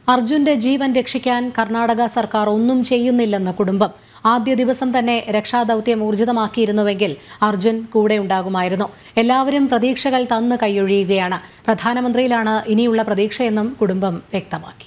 അർജുന്റെ ജീവൻ രക്ഷിക്കാൻ കർണാടക സർക്കാർ ഒന്നും ചെയ്യുന്നില്ലെന്ന് കുടുംബം ആദ്യ ദിവസം തന്നെ രക്ഷാദൌത്യം ഊർജിതമാക്കിയിരുന്നുവെങ്കിൽ അർജുൻ കൂടെ ഉണ്ടാകുമായിരുന്നു എല്ലാവരും പ്രതീക്ഷകൾ തന്ന് കൈയൊഴിയുകയാണ് പ്രധാനമന്ത്രിയിലാണ് ഇനിയുള്ള പ്രതീക്ഷയെന്നും കുടുംബം വ്യക്തമാക്കി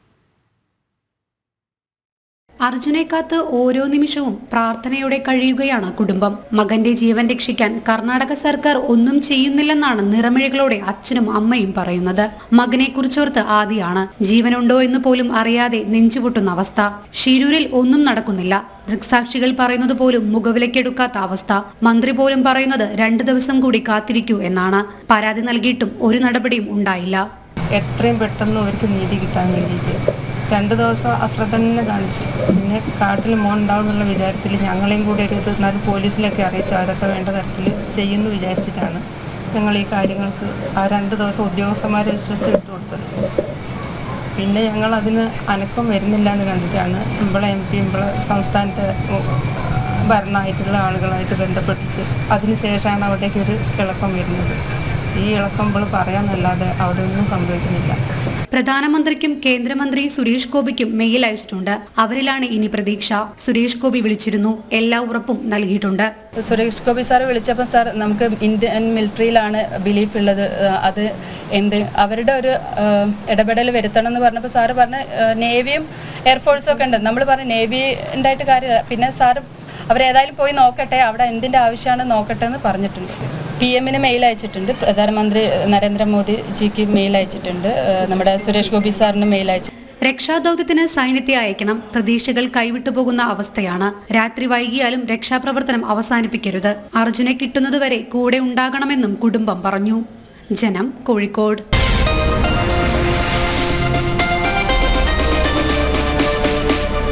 അർജുനെ കാത്ത് ഓരോ നിമിഷവും പ്രാർത്ഥനയോടെ കഴിയുകയാണ് കുടുംബം മകന്റെ ജീവൻ രക്ഷിക്കാൻ കർണാടക സർക്കാർ ഒന്നും ചെയ്യുന്നില്ലെന്നാണ് നിറമിഴികളോടെ അച്ഛനും അമ്മയും പറയുന്നത് മകനെ കുറിച്ചോർത്ത് ആദിയാണ് ജീവനുണ്ടോ എന്ന് പോലും അറിയാതെ നെഞ്ചുപൊട്ടുന്ന അവസ്ഥ ഷിരൂരിൽ ഒന്നും നടക്കുന്നില്ല ദൃക്സാക്ഷികൾ പറയുന്നത് പോലും മുഖവിലക്കെടുക്കാത്ത അവസ്ഥ മന്ത്രി പോലും പറയുന്നത് രണ്ടു ദിവസം കൂടി കാത്തിരിക്കൂ എന്നാണ് പരാതി നൽകിയിട്ടും ഒരു നടപടിയും ഉണ്ടായില്ല എത്രയും പെട്ടെന്ന് അവർക്ക് നീതി കിട്ടാൻ വേണ്ടിയിട്ട് രണ്ട് ദിവസം അശ്രദ്ധ തന്നെ കാണിച്ചു പിന്നെ കാട്ടിൽ മോൻ ഉണ്ടാവും എന്നുള്ള വിചാരത്തിൽ ഞങ്ങളെയും കൂടി ഒരു ഇത് എന്നാലും പോലീസിലൊക്കെ അറിയിച്ച് അവരൊക്കെ വേണ്ട തരത്തിൽ ചെയ്യുമെന്ന് വിചാരിച്ചിട്ടാണ് ഞങ്ങൾ ഈ കാര്യങ്ങൾക്ക് ആ രണ്ട് ദിവസം ഉദ്യോഗസ്ഥന്മാരെ വിശ്വസിച്ച് വിട്ടു കൊടുത്തത് പിന്നെ ഞങ്ങൾ അതിന് അനക്കം വരുന്നില്ല എന്ന് കണ്ടിട്ടാണ് ഇമ്പളെ എം പി ഇമ്പളെ സംസ്ഥാനത്തെ ഭരണമായിട്ടുള്ള ആളുകളായിട്ട് ബന്ധപ്പെട്ടിട്ട് അതിനുശേഷമാണ് അവിടേക്ക് ഒരു ഇളക്കം വരുന്നത് ഈ ഇളക്കം ഇപ്പോൾ പറയാമെന്നല്ലാതെ അവിടെ ഒന്നും സംഭവിക്കുന്നില്ല പ്രധാനമന്ത്രിക്കും കേന്ദ്രമന്ത്രി സുരേഷ് ഗോപിക്കും മെയിൽ അയച്ചിട്ടുണ്ട് അവരിലാണ് ഇനി പ്രതീക്ഷ സുരേഷ് ഗോപി വിളിച്ചിരുന്നു എല്ലാ ഉറപ്പും നൽകിയിട്ടുണ്ട് സുരേഷ് ഗോപി സാർ വിളിച്ചപ്പോൾ സാർ നമുക്ക് ഇന്ത്യൻ മിലിറ്ററിയിലാണ് ബിലീഫ് ഉള്ളത് ആ, അത് എന്ത് അവരുടെ ഒരു ആ, ഇടപെടൽ വരുത്തണം എന്ന് പറഞ്ഞപ്പോൾ സാറ് പറഞ്ഞ നേവിയും എയർഫോഴ്സും ഒക്കെ ഉണ്ട് നമ്മൾ പറഞ്ഞ നേവി ഉണ്ടായിട്ട് കാര്യമില്ല പിന്നെ സാറ് അവരേതായാലും പോയി നോക്കട്ടെ അവിടെ എന്തിൻ്റെ ആവശ്യമാണ് നോക്കട്ടെ എന്ന് പറഞ്ഞിട്ടുണ്ട് പി എമ്മിന് മെയിൽ അയച്ചിട്ടുണ്ട് പ്രധാനമന്ത്രി നരേന്ദ്രമോദി ജിക്ക് മെയിൽ അയച്ചിട്ടുണ്ട് ആ, നമ്മുടെ സുരേഷ് ഗോപി സാറിന് മെയിൽ അയച്ചു രക്ഷാദൌത്യത്തിന് സൈന്യത്തെ അയക്കണം പ്രതീക്ഷകൾ കൈവിട്ടു പോകുന്ന അവസ്ഥയാണ് രാത്രി വൈകിയാലും രക്ഷാപ്രവർത്തനം അവസാനിപ്പിക്കരുത് അർജുനെ കിട്ടുന്നതുവരെ കൂടെ ഉണ്ടാകണമെന്നും കുടുംബം പറഞ്ഞു ജനം കോഴിക്കോട്